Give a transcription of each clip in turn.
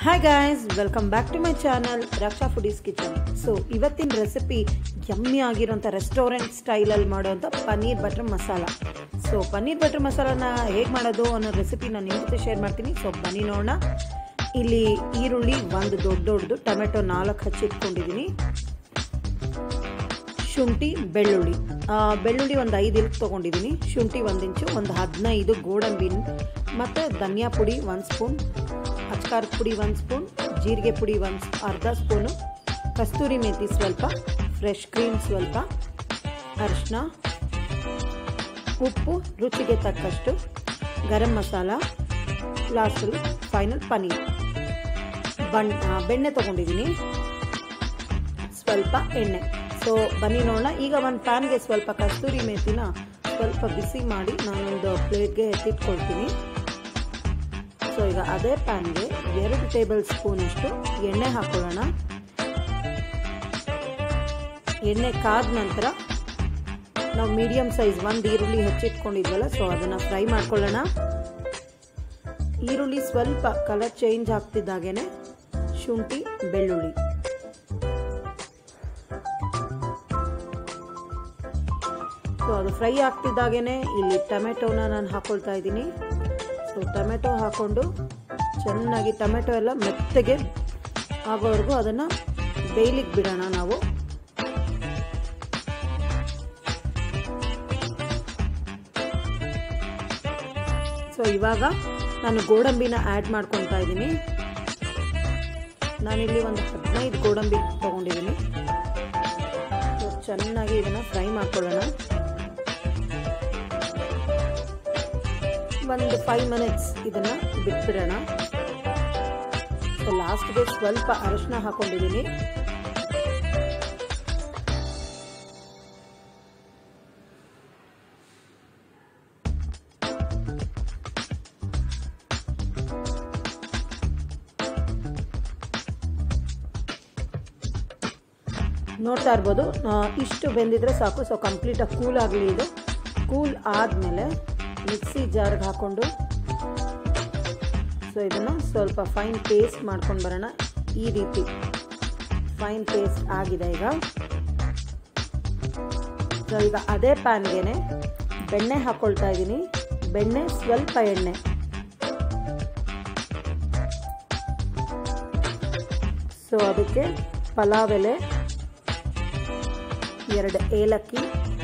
hi guys welcome back to my channel Raksha foodies kitchen so ಇವತ್ತಿನ recipe yummy ಆಗಿರೋಂಥ restaurant ಸ್ಟೈಲಲ್ಲಿ ಮಾಡೋಂಥ paneer butter masala so paneer butter ಮಸಾಲಾನ ಹೇಗೆ ಮಾಡೋದು ಅನ್ನೋ ರೆಸಿಪಿ ನಾನು ನಿಮ್ಮ ಜೊತೆ ಶೇರ್ ಮಾಡ್ತೀನಿ ಸೊ ಬನ್ನಿ ನೋಡೋಣ ಇಲ್ಲಿ ಈರುಳ್ಳಿ ಒಂದು ದೊಡ್ಡ ದೊಡ್ಡದು ಟೊಮೆಟೊ ನಾಲ್ಕು ಹಚ್ಚಿಟ್ಕೊಂಡಿದ್ದೀನಿ ಶುಂಠಿ ಬೆಳ್ಳುಳ್ಳಿ ಆ, ಬೆಳ್ಳುಳ್ಳಿ ಒಂದು ಐದು ಇಲ್ಕ್ ತೊಗೊಂಡಿದ್ದೀನಿ ಶುಂಠಿ ಒಂದು ಇಂಚು ಒಂದು ಹದಿನೈದು ಗೋಡಂಬಿ ಮತ್ತು ಧನಿಯಾ ಪುಡಿ ಒಂದು ಸ್ಪೂನ್ ಅಚ್ಕಾರದ ಪುಡಿ ಒಂದು ಸ್ಪೂನ್ ಜೀರಿಗೆ ಪುಡಿ ಒಂದು ಅರ್ಧ ಸ್ಪೂನು ಕಸ್ತೂರಿ ಮೇಥಿ ಸ್ವಲ್ಪ ಫ್ರೆಶ್ ಕ್ರೀಮ್ ಸ್ವಲ್ಪ ಅರಿಶಿನ ಉಪ್ಪು ರುಚಿಗೆ ತಕ್ಕಷ್ಟು ಗರಂ ಮಸಾಲ ಲಾಸ್ಟಲ್ಲಿ ಫೈನಲ್ ಪನ್ನೀರ್ ಬಣ್ ಆ, ಬೆಣ್ಣೆ ತೊಗೊಂಡಿದ್ದೀನಿ ಸ್ವಲ್ಪ ಎಣ್ಣೆ ಸೊ ಬನ್ನಿ ನೋಡೋಣ ಈಗ ಒಂದು ಪ್ಯಾನ್ಗೆ ಸ್ವಲ್ಪ ಕಸ್ತೂರಿ ಮೇಥಿನ ಸ್ವಲ್ಪ ಬಿಸಿ ಮಾಡಿ ನಾನೊಂದು ಪ್ಲೇಟ್ಗೆ ಎತ್ತಿಟ್ಕೊಳ್ತೀನಿ ಸೊ ಈಗ ಅದೇ ಪ್ಯಾನ್ಗೆ ಎರಡು ಟೇಬಲ್ ಸ್ಪೂನಷ್ಟು ಎಣ್ಣೆ ಹಾಕೊಳ್ಳೋಣ ಎಣ್ಣೆ ಕಾದ ನಂತರ ನಾವು ಮೀಡಿಯಮ್ ಸೈಜ್ ಒಂದು ಈರುಳ್ಳಿ ಹೆಚ್ಚಿಟ್ಕೊಂಡಿದ್ವಲ್ಲ ಸೊ ಅದನ್ನು ಫ್ರೈ ಮಾಡ್ಕೊಳ್ಳೋಣ ಈರುಳ್ಳಿ ಸ್ವಲ್ಪ ಕಲರ್ ಚೇಂಜ್ ಆಗ್ತಿದ್ದಾಗೇನೆ ಶುಂಠಿ ಬೆಳ್ಳುಳ್ಳಿ ಸೊ ಅದು ಫ್ರೈ ಆಗ್ತಿದ್ದಾಗೇನೆ ಇಲ್ಲಿ ಟೊಮೆಟೊನ ನಾನು ಹಾಕೊಳ್ತಾ ಇದ್ದೀನಿ ಸೊ ಟೊಮೆಟೊ ಹಾಕೊಂಡು ಚೆನ್ನಾಗಿ ಟೊಮೆಟೊ ಎಲ್ಲ ಮೆತ್ತಗೆ ಆಗೋವರೆಗೂ ಅದನ್ನು ಬೇಯ್ಲಿಕ್ಕೆ ಬಿಡೋಣ ನಾವು ಸೊ ಇವಾಗ ನಾನು ಗೋಡಂಬಿನ ಆ್ಯಡ್ ಮಾಡ್ಕೊತಾ ಇದ್ದೀನಿ ನಾನಿಲ್ಲಿ ಒಂದು ಹದಿನೈದು ಗೋಡಂಬಿ ತೊಗೊಂಡಿದ್ದೀನಿ ಸೊ ಚೆನ್ನಾಗಿ ಇದನ್ನು ಫ್ರೈ ಮಾಡ್ಕೊಳ್ಳೋಣ ಒಂದು ಫೈವ್ ಮಿನಿಟ್ಸ್ ಇದನ್ನು ಬಿಟ್ಬಿಡೋಣ ಸೊ ಲಾಸ್ಟ್ಗೆ ಸ್ವಲ್ಪ ಅರಶಿನ ಹಾಕೊಂಡಿದ್ದೀನಿ ನೋಡ್ತಾ ಇರ್ಬೋದು ಆ, ಇಷ್ಟು ಬೆಂದಿದ್ರೆ ಸಾಕು ಸೊ ಕಂಪ್ಲೀಟಾಗಿ ಕೂಲ್ ಆಗಲಿ ಇದು ಕೂಲ್ ಆದಮೇಲೆ ಮಿಕ್ಸಿ ಜಾರ್ಗೆ ಹಾಕ್ಕೊಂಡು ಸೊ ಇದನ್ನು ಸ್ವಲ್ಪ ಫೈನ್ ಪೇಸ್ಟ್ ಮಾಡ್ಕೊಂಡು ಬರೋಣ ಈ ರೀತಿ ಫೈನ್ ಪೇಸ್ಟ್ ಆಗಿದೆ ಈಗ ಸೊ ಈಗ ಅದೇ ಪ್ಯಾನ್ಗೆ ಬೆಣ್ಣೆ ಹಾಕ್ಕೊಳ್ತಾ ಇದ್ದೀನಿ ಬೆಣ್ಣೆ ಸ್ವಲ್ಪ ಎಣ್ಣೆ ಸೊ ಅದಕ್ಕೆ ಪಲಾವ್ ಎಲೆ ಎರಡು ಏಲಕ್ಕಿ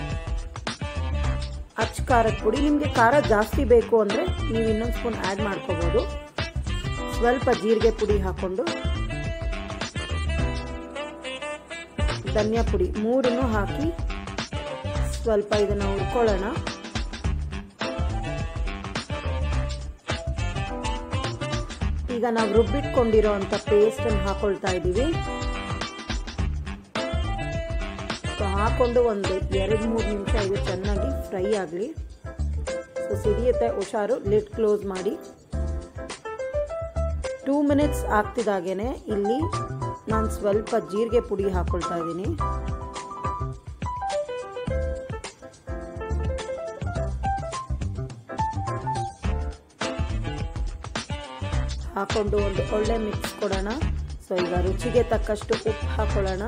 ಅಚ್ಚ ಖಾರದ ಪುಡಿ ನಿಮಗೆ ಖಾರ ಜಾಸ್ತಿ ಬೇಕು ಅಂದರೆ ನೀವು ಇನ್ನೊಂದು ಸ್ಪೂನ್ ಆ್ಯಡ್ ಮಾಡ್ಕೋಬೋದು ಸ್ವಲ್ಪ ಜೀರಿಗೆ ಪುಡಿ ಹಾಕ್ಕೊಂಡು ಧನಿಯಾ ಪುಡಿ ಮೂರನ್ನು ಹಾಕಿ ಸ್ವಲ್ಪ ಇದನ್ನು ಹುರ್ಕೊಳ್ಳೋಣ ಈಗ ನಾವು ರುಬ್ಬಿಟ್ಕೊಂಡಿರೋ ಅಂಥ ಪೇಸ್ಟನ್ನು ಹಾಕೊಳ್ತಾ ಇದ್ದೀವಿ ಸೊ ಹಾಕೊಂಡು ಒಂದು ಎರಡು ಮೂರು ನಿಮಿಷ ಇದು ಚೆನ್ನಾಗಿ ಫ್ರೈ ಆಗಲಿ ಸೊ ಸಿಡಿಯುತ್ತೆ ಹುಷಾರು ಲಿಡ್ ಕ್ಲೋಸ್ ಮಾಡಿ ಟೂ ಮಿನಿಟ್ಸ್ ಆಗ್ತಿದ್ದಾಗೇನೆ ಇಲ್ಲಿ ನಾನು ಸ್ವಲ್ಪ ಜೀರಿಗೆ ಪುಡಿ ಹಾಕೊಳ್ತಾ ಇದ್ದೀನಿ ಹಾಕೊಂಡು ಒಂದು ಒಳ್ಳೆ ಮಿಕ್ಸ್ ಕೊಡೋಣ ಸೊ ಈಗ ರುಚಿಗೆ ತಕ್ಕಷ್ಟು ಉಪ್ಪು ಹಾಕೊಳ್ಳೋಣ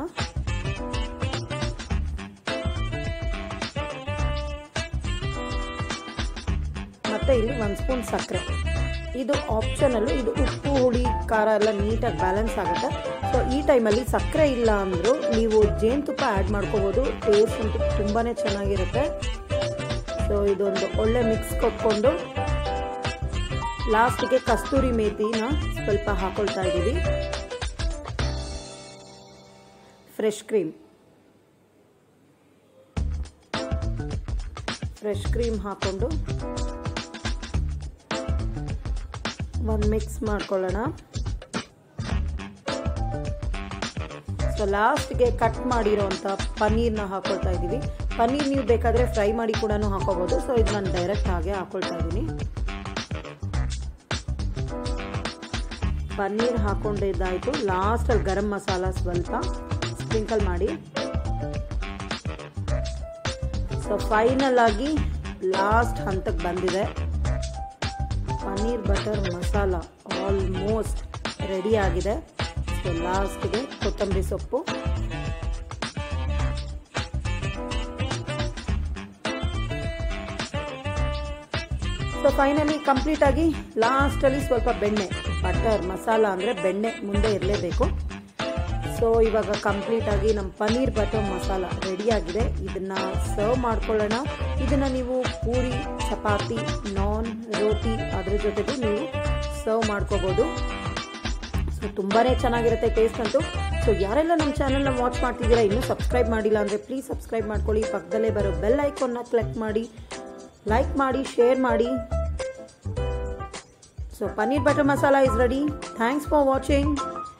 ಮತ್ತು ಇಲ್ಲಿ ಒಂದು ಸ್ಪೂನ್ ಸಕ್ಕರೆ ಇದು ಆಪ್ಷನಲ್ಲು ಇದು ಉಪ್ಪು ಹುಳಿ ಖಾರ ಎಲ್ಲ ನೀಟಾಗಿ ಬ್ಯಾಲೆನ್ಸ್ ಆಗುತ್ತೆ ಸೊ ಈ ಟೈಮಲ್ಲಿ ಸಕ್ಕರೆ ಇಲ್ಲ ಅಂದರೂ ನೀವು ಜೇನುತುಪ್ಪ ಆ್ಯಡ್ ಮಾಡ್ಕೋಬೋದು ಟೇಸ್ಟ್ ಅಂತೂ ತುಂಬಾ ಚೆನ್ನಾಗಿರುತ್ತೆ ಸೊ ಇದೊಂದು ಒಳ್ಳೆ ಮಿಕ್ಸ್ ಕೊಟ್ಕೊಂಡು ಲಾಸ್ಟಿಗೆ ಕಸ್ತೂರಿ ಮೇಥಿನ ಸ್ವಲ್ಪ ಹಾಕೊಳ್ತಾ ಇದ್ದೀವಿ ಫ್ರೆಶ್ ಕ್ರೀಮ್ ಫ್ರೆಶ್ ಕ್ರೀಮ್ ಹಾಕ್ಕೊಂಡು ಒಂದು ಮಿಕ್ಸ್ ಮಾಡ್ಕೊಳ್ಳೋಣ ಸೊ ಲಾಸ್ಟ್ಗೆ ಕಟ್ ಮಾಡಿರೋಂಥ ಪನ್ನೀರ್ನ ಹಾಕೊಳ್ತಾ ಇದ್ದೀವಿ ಪನ್ನೀರ್ ನೀವು ಬೇಕಾದರೆ ಫ್ರೈ ಮಾಡಿ ಕೂಡ ಹಾಕೋಬೋದು ಸೊ ಇದು ನಾನು ಡೈರೆಕ್ಟ್ ಹಾಗೆ ಹಾಕೊಳ್ತಾ ಇದ್ದೀನಿ ಪನ್ನೀರ್ ಹಾಕೊಂಡಿದ್ದಾಯಿತು ಲಾಸ್ಟಲ್ಲಿ ಗರಂ ಮಸಾಲ ಸ್ವಲ್ಪ ಸ್ಪ್ರಿಂಕಲ್ ಮಾಡಿ ಸೊ ಫೈನಲ್ ಆಗಿ ಲಾಸ್ಟ್ ಹಂತಕ್ಕೆ ಬಂದಿದೆ paneer butter masala almost ready ಆಗಿದೆ ಸೊ ಲಾಸ್ಟ್ಗೆ ಕೊತ್ತಂಬರಿ ಸೊಪ್ಪು ಸೊ ಫೈನಲಿ ಕಂಪ್ಲೀಟ್ ಆಗಿ ಲಾಸ್ಟಲ್ಲಿ ಸ್ವಲ್ಪ ಬೆಣ್ಣೆ ಬಟರ್ ಮಸಾಲ ಅಂದರೆ ಬೆಣ್ಣೆ ಮುಂದೆ ಇರಲೇಬೇಕು ಸೊ ಇವಾಗ ಕಂಪ್ಲೀಟ್ ಆಗಿ ನಮ್ಮ ಪನ್ನೀರ್ ಬಟರ್ ಮಸಾಲ ರೆಡಿಯಾಗಿದೆ ಇದನ್ನು ಸರ್ವ್ ಮಾಡ್ಕೊಳ್ಳೋಣ ಇದನ್ನು ನೀವು ಪೂರಿ ಚಪಾತಿ ನಾನ್ ರೋಟಿ ಅದ್ರ ಜೊತೆಗೂ ನೀವು ಸರ್ವ್ ಮಾಡ್ಕೋಬೋದು ಸೊ ತುಂಬಾ ಚೆನ್ನಾಗಿರುತ್ತೆ ಟೇಸ್ಟ್ ಅಂತೂ ಸೊ ಯಾರೆಲ್ಲ ನಮ್ಮ ಚಾನಲ್ನ ವಾಚ್ ಮಾಡ್ತಿದ್ದೀರಾ ಇನ್ನೂ ಸಬ್ಸ್ಕ್ರೈಬ್ ಮಾಡಿಲ್ಲ ಅಂದರೆ ಪ್ಲೀಸ್ ಸಬ್ಸ್ಕ್ರೈಬ್ ಮಾಡ್ಕೊಳ್ಳಿ ಪಕ್ಕದಲ್ಲೇ ಬರೋ ಬೆಲ್ ಐಕಾನ್ನ ಕ್ಲಿಕ್ ಮಾಡಿ ಲೈಕ್ ಮಾಡಿ ಶೇರ್ ಮಾಡಿ so paneer butter masala is ready thanks for watching